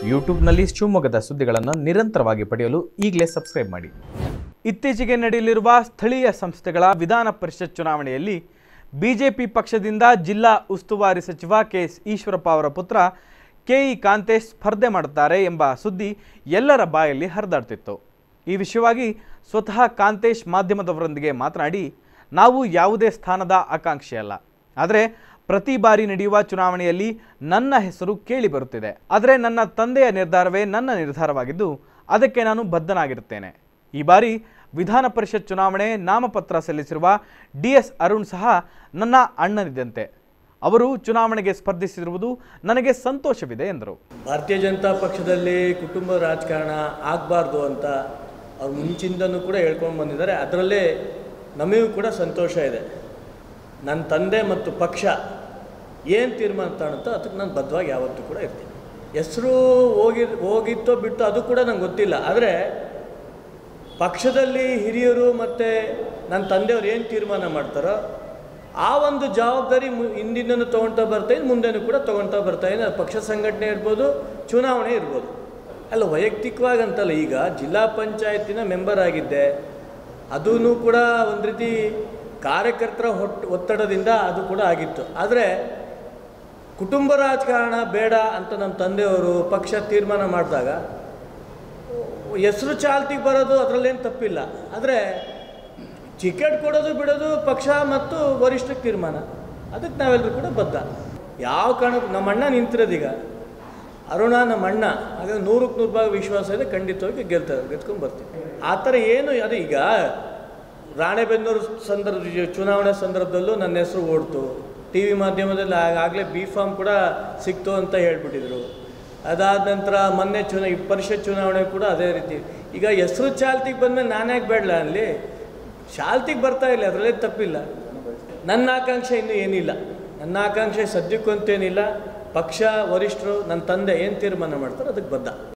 ಯೂಟ್ಯೂಬ್ನಲ್ಲಿ ಶಿವಮೊಗ್ಗದ ಸುದ್ದಿಗಳನ್ನು ನಿರಂತರವಾಗಿ ಪಡೆಯಲು ಈಗಲೇ ಸಬ್ಸ್ಕ್ರೈಬ್ ಮಾಡಿ ಇತ್ತೀಚೆಗೆ ನಡೆಯಲಿರುವ ಸ್ಥಳೀಯ ಸಂಸ್ಥೆಗಳ ವಿಧಾನ ಪರಿಷತ್ ಚುನಾವಣೆಯಲ್ಲಿ ಬಿಜೆಪಿ ಪಕ್ಷದಿಂದ ಜಿಲ್ಲಾ ಉಸ್ತುವಾರಿ ಸಚಿವ ಕೆ ಎಸ್ ಈಶ್ವರಪ್ಪ ಅವರ ಪುತ್ರ ಕೆಇ ಕಾಂತೇಶ್ ಸ್ಪರ್ಧೆ ಮಾಡುತ್ತಾರೆ ಎಂಬ ಸುದ್ದಿ ಎಲ್ಲರ ಬಾಯಲ್ಲಿ ಹರಿದಾಡ್ತಿತ್ತು ಈ ವಿಷಯವಾಗಿ ಸ್ವತಃ ಕಾಂತೇಶ್ ಮಾಧ್ಯಮದವರೊಂದಿಗೆ ಮಾತನಾಡಿ ನಾವು ಯಾವುದೇ ಸ್ಥಾನದ ಆಕಾಂಕ್ಷಿಯಲ್ಲ ಆದರೆ ಪ್ರತಿ ಬಾರಿ ನಡೆಯುವ ಚುನಾವಣೆಯಲ್ಲಿ ನನ್ನ ಹೆಸರು ಕೇಳಿ ಬರುತ್ತಿದೆ ಆದರೆ ನನ್ನ ತಂದೆಯ ನಿರ್ಧಾರವೇ ನನ್ನ ನಿರ್ಧಾರವಾಗಿದ್ದು ಅದಕ್ಕೆ ನಾನು ಬದ್ಧನಾಗಿರುತ್ತೇನೆ ಈ ಬಾರಿ ವಿಧಾನ ಪರಿಷತ್ ಚುನಾವಣೆ ನಾಮಪತ್ರ ಸಲ್ಲಿಸಿರುವ ಡಿ ಎಸ್ ಅರುಣ್ ಸಹ ನನ್ನ ಅಣ್ಣನಿದ್ದಂತೆ ಅವರು ಚುನಾವಣೆಗೆ ಸ್ಪರ್ಧಿಸಿರುವುದು ನನಗೆ ಸಂತೋಷವಿದೆ ಎಂದರು ಭಾರತೀಯ ಜನತಾ ಪಕ್ಷದಲ್ಲಿ ಕುಟುಂಬ ರಾಜಕಾರಣ ಆಗಬಾರ್ದು ಅಂತ ಅವ್ರು ಮುಂಚಿಂದನೂ ಕೂಡ ಹೇಳ್ಕೊಂಡು ಬಂದಿದ್ದಾರೆ ಅದರಲ್ಲೇ ನಮಗೂ ಕೂಡ ಸಂತೋಷ ಇದೆ ನನ್ನ ತಂದೆ ಮತ್ತು ಪಕ್ಷ ಏನು ತೀರ್ಮಾನ ತಗೊಳುತ್ತೋ ಅದಕ್ಕೆ ನಾನು ಬದ್ಧವಾಗಿ ಯಾವತ್ತೂ ಕೂಡ ಇರ್ತೀನಿ ಹೆಸರು ಹೋಗಿ ಹೋಗಿತ್ತೋ ಬಿಟ್ಟು ಅದು ಕೂಡ ನಂಗೆ ಗೊತ್ತಿಲ್ಲ ಆದರೆ ಪಕ್ಷದಲ್ಲಿ ಹಿರಿಯರು ಮತ್ತು ನನ್ನ ತಂದೆಯವ್ರು ಏನು ತೀರ್ಮಾನ ಮಾಡ್ತಾರೋ ಆ ಒಂದು ಜವಾಬ್ದಾರಿ ಮು ಹಿಂದಿಂದನೂ ತೊಗೊಳ್ತಾ ಬರ್ತಾ ಇದ್ದೀನಿ ಮುಂದೆನೂ ಕೂಡ ತೊಗೊಳ್ತಾ ಬರ್ತಾ ಇದ್ದೀನಿ ಅದು ಪಕ್ಷ ಸಂಘಟನೆ ಇರ್ಬೋದು ಚುನಾವಣೆ ಇರ್ಬೋದು ಅಲ್ಲ ವೈಯಕ್ತಿಕವಾಗಿ ಅಂತಲ್ಲ ಈಗ ಜಿಲ್ಲಾ ಪಂಚಾಯತಿನ ಮೆಂಬರ್ ಆಗಿದ್ದೆ ಅದೂ ಕೂಡ ಒಂದು ರೀತಿ ಕಾರ್ಯಕರ್ತರ ಹೊಟ್ ಒತ್ತಡದಿಂದ ಅದು ಕೂಡ ಆಗಿತ್ತು ಆದರೆ ಕುಟುಂಬ ರಾಜಕಾರಣ ಬೇಡ ಅಂತ ನಮ್ಮ ತಂದೆಯವರು ಪಕ್ಷ ತೀರ್ಮಾನ ಮಾಡಿದಾಗ ಹೆಸರು ಚಾಲ್ತಿಗೆ ಬರೋದು ಅದರಲ್ಲೇನು ತಪ್ಪಿಲ್ಲ ಆದರೆ ಟಿಕೆಟ್ ಕೊಡೋದು ಬಿಡೋದು ಪಕ್ಷ ಮತ್ತು ವರಿಷ್ಠಕ್ಕೆ ತೀರ್ಮಾನ ಅದಕ್ಕೆ ನಾವೆಲ್ಲರೂ ಕೂಡ ಬದ್ಧ ಯಾವ ಕಾರಣಕ್ಕೂ ನಮ್ಮ ಅಣ್ಣ ನಿಂತಿರೋದೀಗ ಅರುಣ ನಮ್ಮ ಅಣ್ಣ ಹಾಗಾಗಿ ನೂರಕ್ಕೆ ನೂರು ಭಾಗ ವಿಶ್ವಾಸ ಇದೆ ಖಂಡಿತವಾಗಿ ಗೆಲ್ತಾರೆ ಗೆದ್ಕೊಂಡು ಬರ್ತೀವಿ ಆ ಥರ ಏನು ಅದು ಈಗ ರಾಣೆಬೆನ್ನೂರು ಸಂದರ್ಭ ಚುನಾವಣೆ ಸಂದರ್ಭದಲ್ಲೂ ನನ್ನ ಹೆಸರು ಓಡ್ತು ಟಿ ವಿ ಮಾಧ್ಯಮದಲ್ಲಿ ಆಗಲೇ ಬಿ ಫಾರ್ಮ್ ಕೂಡ ಸಿಕ್ತು ಅಂತ ಹೇಳ್ಬಿಟ್ಟಿದ್ರು ಅದಾದ ನಂತರ ಮೊನ್ನೆ ಚುನಾ ಈ ಪರಿಷತ್ ಚುನಾವಣೆ ಕೂಡ ಅದೇ ರೀತಿ ಈಗ ಹೆಸರು ಚಾಲ್ತಿಗೆ ಬಂದಮೇಲೆ ನಾನು ಯಾಕೆ ಬೇಡಲ್ಲ ಅಲ್ಲಿ ಚಾಲ್ತಿಗೆ ಬರ್ತಾ ಇಲ್ಲ ಅದರಲ್ಲೇ ತಪ್ಪಿಲ್ಲ ನನ್ನ ಆಕಾಂಕ್ಷೆ ಇನ್ನೂ ಏನಿಲ್ಲ ನನ್ನ ಆಕಾಂಕ್ಷೆ ಸದ್ಯಕ್ಕಂತೇನಿಲ್ಲ ಪಕ್ಷ ವರಿಷ್ಠರು ನನ್ನ ತಂದೆ ಏನು ತೀರ್ಮಾನ ಮಾಡ್ತಾರೋ ಅದಕ್ಕೆ ಬದ್ಧ